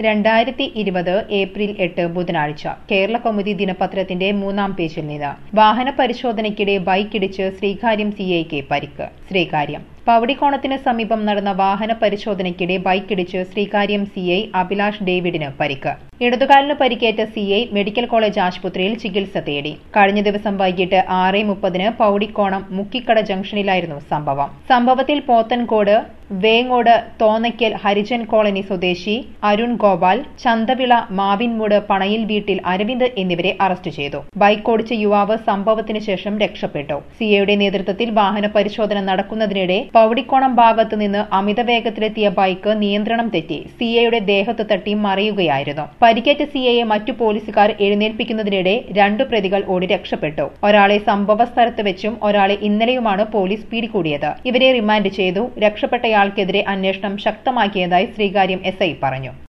രണ്ടായിരത്തി ഇരുപത് ഏപ്രിൽ എട്ട് ബുധനാഴ്ച കേരള കൗമുദി ദിനപത്രത്തിന്റെ മൂന്നാം പേജിൽ നിന്ന് വാഹന പരിശോധനയ്ക്കിടെ ബൈക്കിടിച്ച് ശ്രീകാര്യം സിഐക്ക് പരിക്ക് ശ്രീകാര്യം പവടിക്കോണത്തിന് സമീപം നടന്ന വാഹന പരിശോധനയ്ക്കിടെ ബൈക്കിടിച്ച് ശ്രീകാര്യം സിഐ അഭിലാഷ് ഡേവിഡിന് പരിക്ക് ഇടതുകാലിന് പരിക്കേറ്റ സിഐ മെഡിക്കൽ കോളേജ് ആശുപത്രിയിൽ ചികിത്സ തേടി കഴിഞ്ഞ ദിവസം വൈകിട്ട് ആറ് മുപ്പതിന് പൌടിക്കോണം മുക്കിക്കട ജംഗ്ഷനിലായിരുന്നു സംഭവം സംഭവത്തിൽ പോത്തൻകോട് വേങ്ങോട് തോന്നയ്ക്കൽ ഹരിജൻ കോളനി സ്വദേശി അരുൺ ഗോപാൽ ചന്തവിള മാവിൻമൂട് പണയിൽ വീട്ടിൽ അരവിന്ദ് എന്നിവരെ അറസ്റ്റ് ചെയ്തു ബൈക്ക് ഓടിച്ച യുവാവ് സംഭവത്തിന് ശേഷം രക്ഷപ്പെട്ടു സിഐയുടെ നേതൃത്വത്തിൽ വാഹന പരിശോധന നടക്കുന്നതിനിടെ പൌടിക്കോണം ഭാഗത്ത് നിന്ന് അമിത വേഗത്തിലെത്തിയ ബൈക്ക് നിയന്ത്രണം തെറ്റി സിഐയുടെ ദേഹത്ത് തട്ടി മറിയുകയായിരുന്നു പരിക്കേറ്റ സിഐയെ മറ്റു പോലീസുകാർ എഴുന്നേൽപ്പിക്കുന്നതിനിടെ രണ്ടു പ്രതികൾ ഓടി രക്ഷപ്പെട്ടു ഒരാളെ സംഭവ സ്ഥലത്ത് വെച്ചും ഒരാളെ ഇന്നലെയുമാണ് പോലീസ് പിടികൂടിയത് ഇവരെ റിമാൻഡ് ചെയ്തു രക്ഷപ്പെട്ടയാൾക്കെതിരെ അന്വേഷണം ശക്തമാക്കിയതായി ശ്രീകാര്യം എസ് പറഞ്ഞു